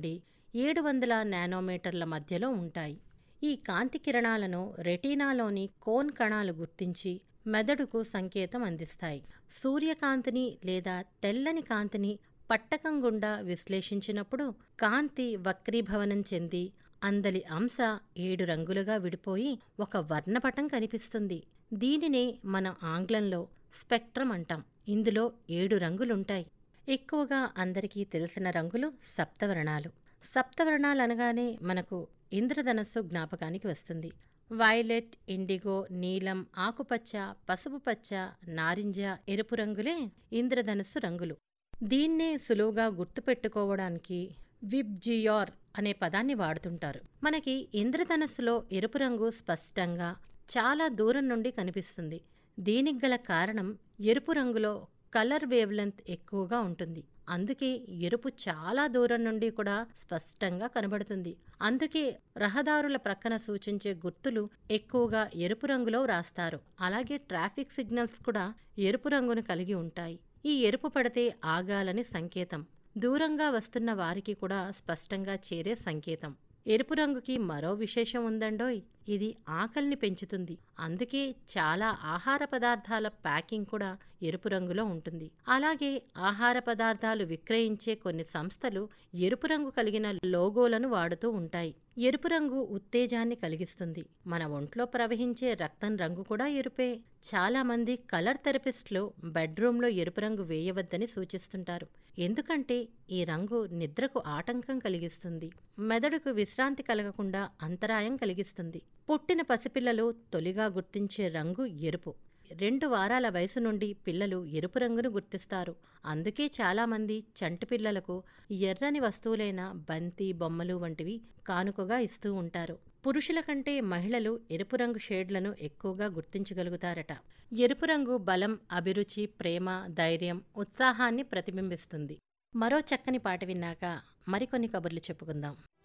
నుండి ఏడు వందల నానోమీటర్ల మధ్యలో ఉంటాయి ఈ కాంతి కిరణాలను రెటీనాలోని కోన్ కణాలు గుర్తించి మెదడుకు సంకేతం అందిస్తాయి సూర్యకాంతిని లేదా తెల్లని కాంతిని పట్టకం గుండా విశ్లేషించినప్పుడు కాంతి వక్రీభవనం చెంది అందలి అంశ ఏడు రంగులుగా విడిపోయి ఒక వర్ణపటం కనిపిస్తుంది దీనినే మనం ఆంగ్లంలో స్పెక్ట్రం అంటాం ఇందులో ఏడు రంగులుంటాయి ఎక్కువగా అందరికీ తెలిసిన రంగులు సప్తవర్ణాలు సప్తవర్ణాలు అనగానే మనకు ఇంద్రధనస్సు జ్ఞాపకానికి వస్తుంది వైలెట్ ఇండిగో నీలం ఆకుపచ్చ పసుపు పచ్చ నారింజ ఎరుపు రంగులే ఇంద్రధనస్సు రంగులు దీన్నే సులువుగా గుర్తుపెట్టుకోవడానికి విబ్జియార్ అనే పదాన్ని వాడుతుంటారు మనకి ఇంద్రధనస్సులో ఎరుపు రంగు స్పష్టంగా చాలా దూరం నుండి కనిపిస్తుంది దీనికి గల కారణం ఎరుపు రంగులో కలర్ వేవ్లెంత్ ఎక్కువగా ఉంటుంది అందుకే ఎరుపు చాలా దూరం నుండి కూడా స్పష్టంగా కనబడుతుంది అందుకే రహదారుల ప్రక్కన సూచించే గుర్తులు ఎక్కువగా ఎరుపు రంగులో వ్రాస్తారు అలాగే ట్రాఫిక్ సిగ్నల్స్ కూడా ఎరుపు రంగును కలిగి ఉంటాయి ఈ ఎరుపు పడితే ఆగాలని సంకేతం దూరంగా వస్తున్న వారికి కూడా స్పష్టంగా చేరే సంకేతం ఎరుపు రంగుకి మరో విశేషం ఉందండోయ్ ఇది ఆకలిని పెంచుతుంది అందుకే చాలా ఆహార పదార్థాల ప్యాకింగ్ కూడా ఎరుపు రంగులో ఉంటుంది అలాగే ఆహార పదార్థాలు విక్రయించే కొన్ని సంస్థలు ఎరుపు రంగు కలిగిన లోగోలను వాడుతూ ఉంటాయి ఎరుపు రంగు ఉత్తేజాన్ని కలిగిస్తుంది మన ఒంట్లో ప్రవహించే రక్తం రంగు కూడా ఎరుపే చాలా మంది కలర్ థెరపిస్టులు బెడ్రూమ్లో ఎరుపు రంగు వేయవద్దని సూచిస్తుంటారు ఎందుకంటే ఈ రంగు నిద్రకు ఆటంకం కలిగిస్తుంది మెదడుకు విశ్రాంతి కలగకుండా అంతరాయం కలిగిస్తుంది పుట్టిన పసిపిల్లలు తొలిగా గుర్తించే రంగు ఎరుపు రెండు వారాల వయసు నుండి పిల్లలు ఎరుపు రంగును గుర్తిస్తారు అందుకే చాలామంది చంటి పిల్లలకు ఎర్రని వస్తువులైన బంతి బొమ్మలు వంటివి కానుకగా ఇస్తూ ఉంటారు పురుషుల కంటే మహిళలు ఎరుపు రంగు షేడ్లను ఎక్కువగా గుర్తించగలుగుతారట ఎరుపు రంగు బలం అభిరుచి ప్రేమ ధైర్యం ఉత్సాహాన్ని ప్రతిబింబిస్తుంది మరో చక్కని పాట విన్నాక మరికొన్ని కబుర్లు చెప్పుకుందాం